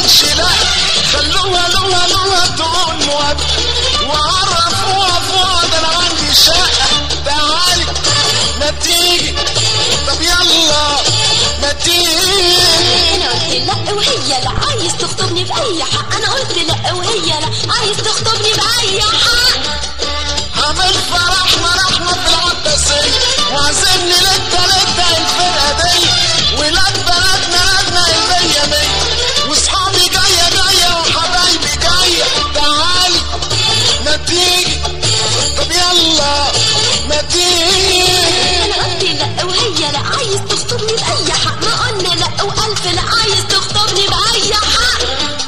تقولش لا خلوها لوها لوها تقول موافق وعرفوها فوق ده انا عندي شقة تعالي ما تيجي طب يلا ما تيجي انا قلت لا وهي لا عايز تخطبني باي حق انا قلت لا وهي لا عايز تخطبني باي حق عامل فرحنا رحمة في العباسية وعزمني لتا لتا الفرقة دي ولاد بلدنا لدنا المية مية واصحابي جاية جاية وحبايبي جاية تعالي ما تيجي طب يلا ما تيجي انا قلت لا وهي لا عايز تخطبني باي حق ما قلنا لا والف لا عايز تخطبني باي حق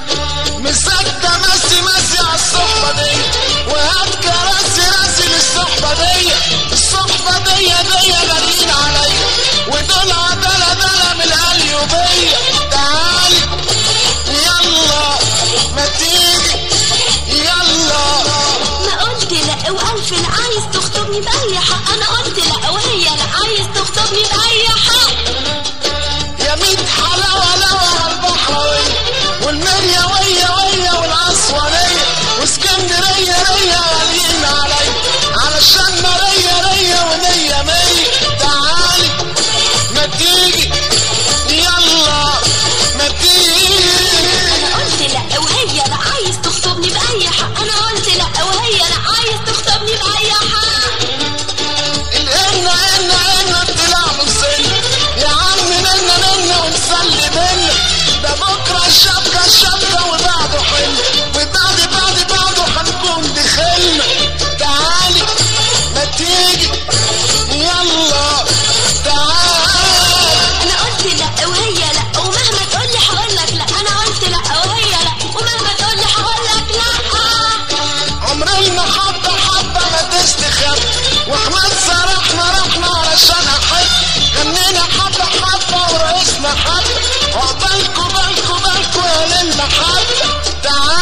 مسكتة ماسي ماسي على الصحبة دي وهات كراسي راسي للصحبة دي الصحبة دي دي غاليين عليا ودول عدالة دالة من القليوبية تعالي يلا ما تيجي يلا ما قلت لا والف لا عايز تخطبني باي حق انا قلت لا وهي لا عايز تخطبني باي حق يا ميت حلاوة لوى البحراوية والمريا ويا ويا والعصوانية واسكندرية ريا غاليين عليا علشان ماريا ريا ونية مية تعالي ما تيجي يلا ما تيجي انا قلت لا وهي لا عايز تخطبني باي حق انا قلت لا وهي لا عايز تخطبني باي حق القنا قنا قنا طلع بالسن يا عم ننا ننا ونصلي بينا ده بكره الشبكه الشبكه وبعده حلم وبعد بعد بعده هنكون دخلنا تعالي ما تيجي يلا تعالي انا قلت لا وهي لا ومهما تقولي هقولك لا انا قلت لا وهي لا ومهما تقولي هقولك لا عمرنا حبة حبة ما تستخف واحمد صرحنا رحنا علشان احب غنينا حبة حبة ورئيسنا حبة وعقبالكوا بالكوا بالكوا يا للمحبة تعالي